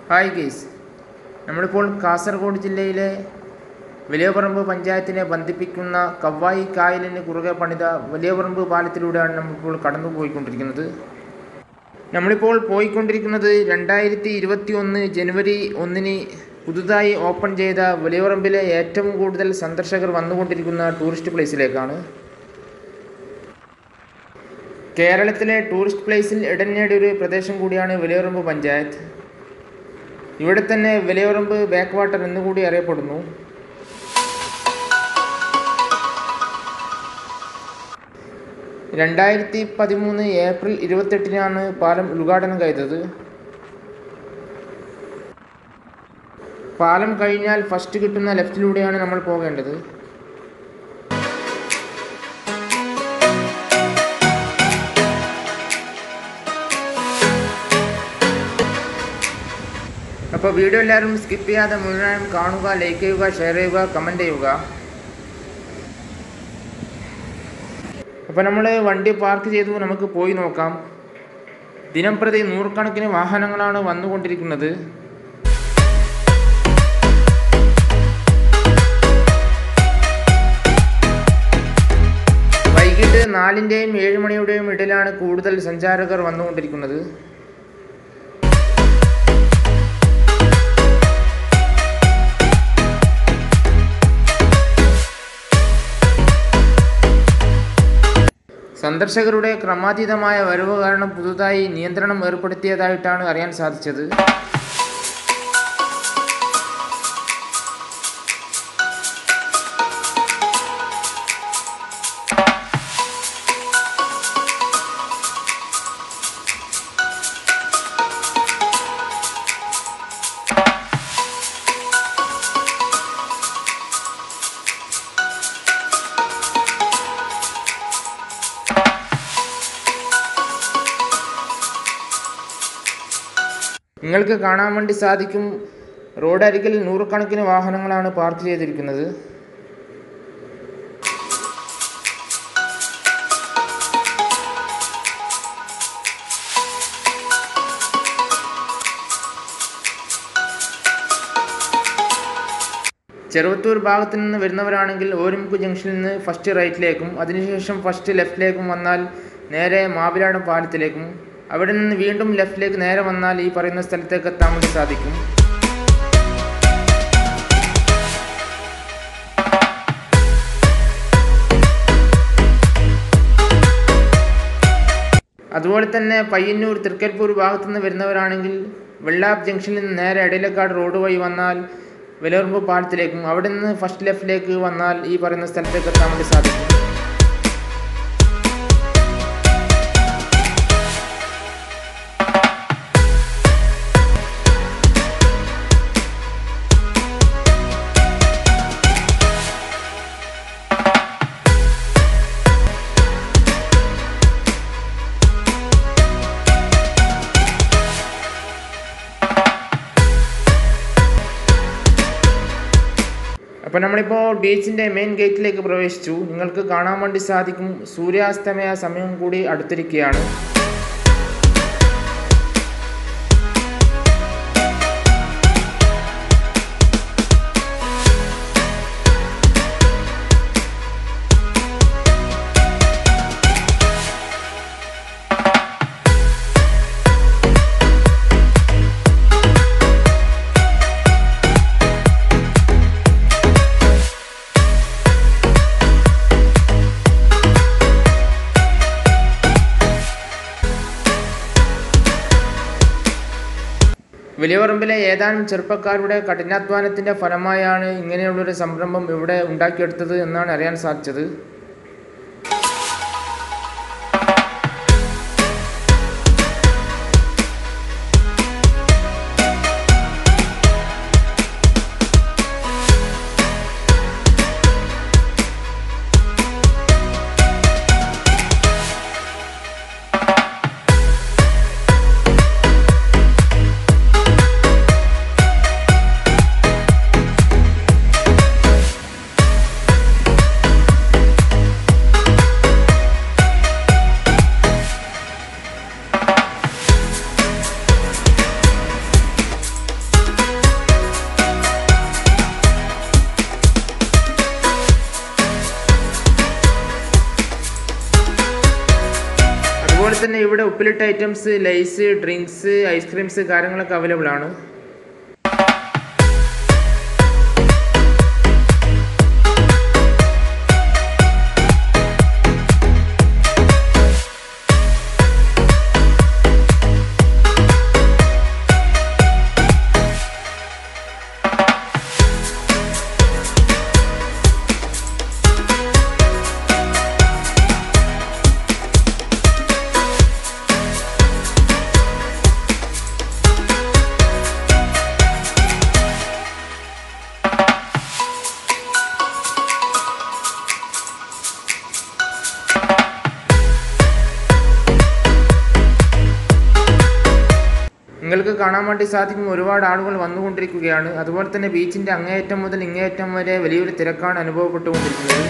hi guys നമ്മളിപ്പോൾ കാസർഗോഡ് ജില്ലയിലെ വലിയപറമ്പ് പഞ്ചായത്തിനെ ബന്ധിപ്പിക്കുന്ന കവ്വായി കായലിന് കുറുകെ പണിത വലിയപറമ്പ് പാലത്തിലൂടെയാണ് നമ്മളിപ്പോൾ കടന്നു പോയിക്കൊണ്ടിരിക്കുന്നത് നമ്മളിപ്പോൾ പോയിക്കൊണ്ടിരിക്കുന്നത് രണ്ടായിരത്തി ഇരുപത്തി ഒന്ന് ജനുവരി ഒന്നിന് പുതുതായി ഓപ്പൺ ചെയ്ത വലിയപറമ്പിലെ ഏറ്റവും കൂടുതൽ സന്ദർശകർ വന്നുകൊണ്ടിരിക്കുന്ന ടൂറിസ്റ്റ് പ്ലേസിലേക്കാണ് കേരളത്തിലെ ടൂറിസ്റ്റ് പ്ലേസിൽ ഇടം നേടിയ ഒരു പ്രദേശം കൂടിയാണ് വലിയപറമ്പ് പഞ്ചായത്ത് ഇവിടെ തന്നെ വലിയപറമ്പ് ബാക്ക് വാട്ടർ എന്നുകൂടി അറിയപ്പെടുന്നു രണ്ടായിരത്തി പതിമൂന്ന് ഏപ്രിൽ ഇരുപത്തെട്ടിനാണ് പാലം ഉദ്ഘാടനം ചെയ്തത് പാലം കഴിഞ്ഞാൽ ഫസ്റ്റ് കിട്ടുന്ന ലെഫ്റ്റിലൂടെയാണ് നമ്മൾ പോകേണ്ടത് അപ്പോൾ വീഡിയോ എല്ലാവരും സ്കിപ്പ് ചെയ്യാതെ മുഴുവനും കാണുക ലൈക്ക് ചെയ്യുക ഷെയർ ചെയ്യുക കമൻറ്റ് ചെയ്യുക അപ്പോൾ നമ്മൾ വണ്ടി പാർക്ക് ചെയ്തു നമുക്ക് പോയി നോക്കാം ദിനംപ്രതി നൂറുകണക്കിന് വാഹനങ്ങളാണ് വന്നുകൊണ്ടിരിക്കുന്നത് വൈകിട്ട് നാലിൻ്റെയും ഏഴ് മണിയുടെയും ഇടയിലാണ് കൂടുതൽ സഞ്ചാരകർ വന്നുകൊണ്ടിരിക്കുന്നത് സന്ദർശകരുടെ ക്രമാതീതമായ വരവ് കാരണം പുതുതായി നിയന്ത്രണം ഏർപ്പെടുത്തിയതായിട്ടാണ് അറിയാൻ സാധിച്ചത് നിങ്ങൾക്ക് കാണാൻ വേണ്ടി സാധിക്കും റോഡരികിൽ നൂറുകണക്കിന് വാഹനങ്ങളാണ് പാർക്ക് ചെയ്തിരിക്കുന്നത് ചെറുവത്തൂർ ഭാഗത്ത് നിന്ന് വരുന്നവരാണെങ്കിൽ ഓരിമുക്ക് ജംഗ്ഷനിൽ നിന്ന് ഫസ്റ്റ് റൈറ്റിലേക്കും അതിനുശേഷം ഫസ്റ്റ് ലെഫ്റ്റിലേക്കും വന്നാൽ നേരെ മാവിലാടം പാലത്തിലേക്കും അവിടെ നിന്ന് വീണ്ടും ലെഫ്റ്റിലേക്ക് നേരെ വന്നാൽ ഈ പറയുന്ന സ്ഥലത്തേക്ക് എത്താൻ വേണ്ടി സാധിക്കും അതുപോലെ തന്നെ പയ്യന്നൂർ തൃക്കരിപ്പൂർ ഭാഗത്തു നിന്ന് വരുന്നവരാണെങ്കിൽ വെള്ളാപ്പ് ജംഗ്ഷനിൽ നിന്ന് നേരെ ഇടയിലക്കാട് റോഡ് വഴി വന്നാൽ വിലറുമ്പ് പാലത്തിലേക്കും അവിടെ നിന്ന് ഫസ്റ്റ് ലെഫ്റ്റിലേക്ക് വന്നാൽ ഈ പറയുന്ന സ്ഥലത്തേക്ക് എത്താൻ വേണ്ടി സാധിക്കും അപ്പോൾ നമ്മളിപ്പോൾ ബീച്ചിൻ്റെ മെയിൻ ഗേറ്റിലേക്ക് പ്രവേശിച്ചു നിങ്ങൾക്ക് കാണാൻ വേണ്ടി സാധിക്കും സൂര്യാസ്തമയ സമയം കൂടി അടുത്തിരിക്കുകയാണ് വലിയപറമ്പിലെ ഏതാനും ചെറുപ്പക്കാരുടെ കഠിനാധ്വാനത്തിൻ്റെ ഫലമായാണ് ഇങ്ങനെയുള്ളൊരു സംരംഭം ഇവിടെ ഉണ്ടാക്കിയെടുത്തത് എന്നാണ് അറിയാൻ സാധിച്ചത് തന്നെ ഇവിടെ ഉപ്പിലിട്ട ഐറ്റംസ് ലൈസ് ഡ്രിങ്ക്സ് ഐസ്ക്രീംസ് കാര്യങ്ങളൊക്കെ അവൈലബിൾ ആണ് നിങ്ങൾക്ക് കാണാൻ വേണ്ടി സാധിക്കും ഒരുപാട് ആളുകൾ വന്നുകൊണ്ടിരിക്കുകയാണ് അതുപോലെ തന്നെ ബീച്ചിൻ്റെ അങ്ങേയറ്റം മുതൽ ഇങ്ങേയറ്റം വരെ വലിയൊരു തിരക്കാണ് അനുഭവപ്പെട്ടുകൊണ്ടിരിക്കുന്നത്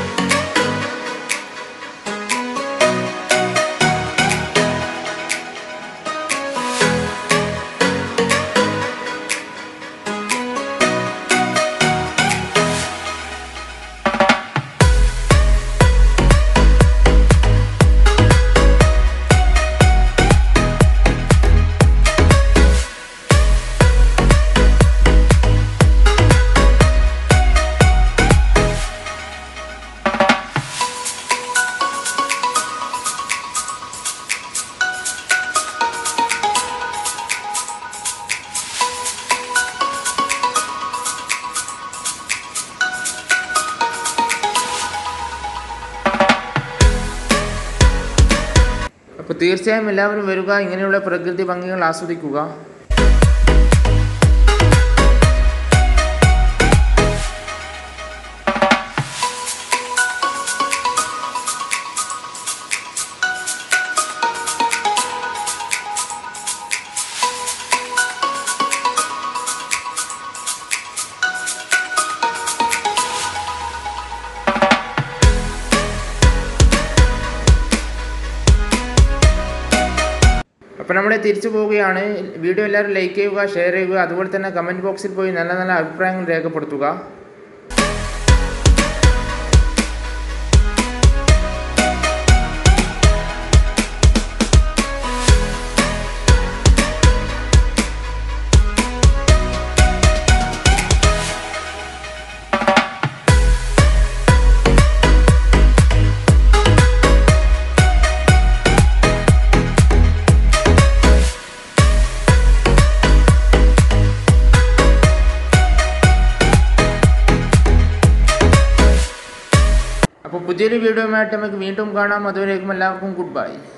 അപ്പോൾ തീർച്ചയായും എല്ലാവരും വരിക ഇങ്ങനെയുള്ള പ്രകൃതി ഭംഗികൾ ആസ്വദിക്കുക അപ്പോൾ നമ്മൾ തിരിച്ചു പോവുകയാണ് വീഡിയോ എല്ലാവരും ലൈക്ക് ചെയ്യുക ഷെയർ ചെയ്യുക അതുപോലെ തന്നെ കമൻറ്റ് ബോക്സിൽ പോയി നല്ല നല്ല അഭിപ്രായങ്ങൾ രേഖപ്പെടുത്തുക അപ്പോൾ പുതിയൊരു വീഡിയോയുമായിട്ട് നമുക്ക് വീണ്ടും കാണാം അതുവരേക്കും എല്ലാവർക്കും ഗുഡ് ബൈ